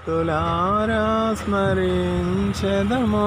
భక్తులారా స్మరించదమో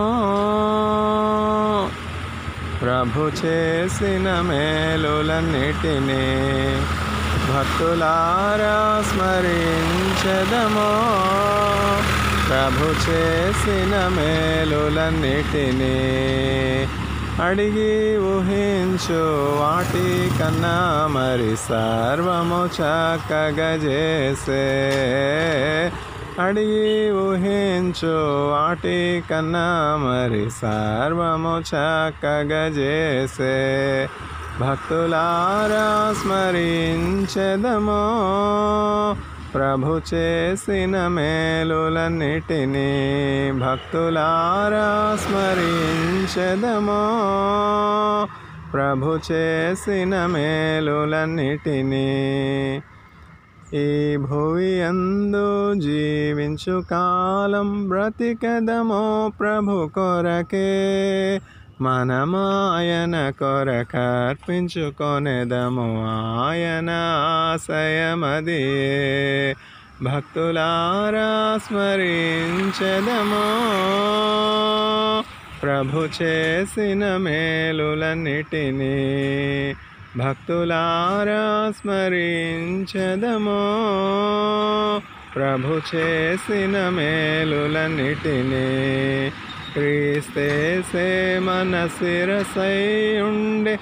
ప్రభు చేసిన మేలులన్నిటినీ భక్తులారా స్మరించదమో ప్రభు చేసిన మేలులన్నిటినీ అడిగి ఊహించు వాటి కన్నా మరి సర్వము చక్కగా చేసే అడిగి ఊహించు వాటి కన్నా మరి సర్వము చక్కగా చేసే భక్తులారా స్మరించదమో ప్రభు చేసిన మేలులన్నిటినీ భక్తులారా స్మరించదమో ప్రభు చేసిన మేలులన్నిటినీ ఈ భువి అందు జీవించు కాలం బ్రతికదమో ప్రభు కొరకే మనమాయన కొరక అర్పించుకొనేదము ఆయన ఆశయమదియే భక్తులారా స్మరించదమో ప్రభు చేసిన మేలులన్నిటినీ భక్తులారా స్మరించదమో ప్రభు చేసిన మేలులన్నిటినీ క్రీస్తేసే మన శిరసై ఉండే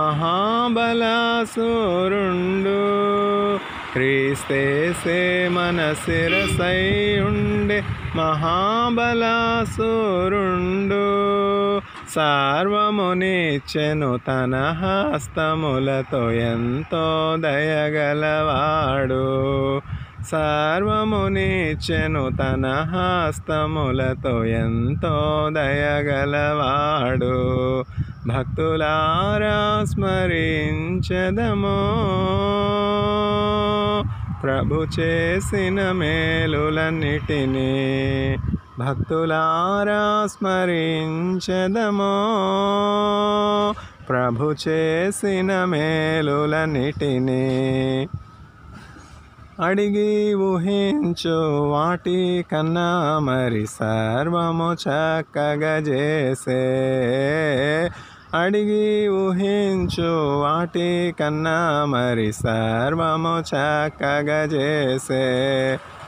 మహాబలాసురుండు క్రీస్తేసే మన శిరసై ఉండే మహాబలాసురుండు సార్వమునిచ్చెను తన హస్తములతో ఎంతో దయగలవాడు సర్వమునిచ్చెను తన హస్తములతో ఎంతో దయగలవాడు భక్తులారా స్మరించదమో ప్రభు చేసిన మేలులన్నిటినీ భక్తులారా స్మరించదమో ప్రభు చేసిన మేలులన్నిటినీ అడిగి ఊహించు వాటి కన్నా మరి సర్వము చక్కగా చేసే అడిగి ఊహించు వాటి కన్నా మరి సర్వము చక్కగా చేసే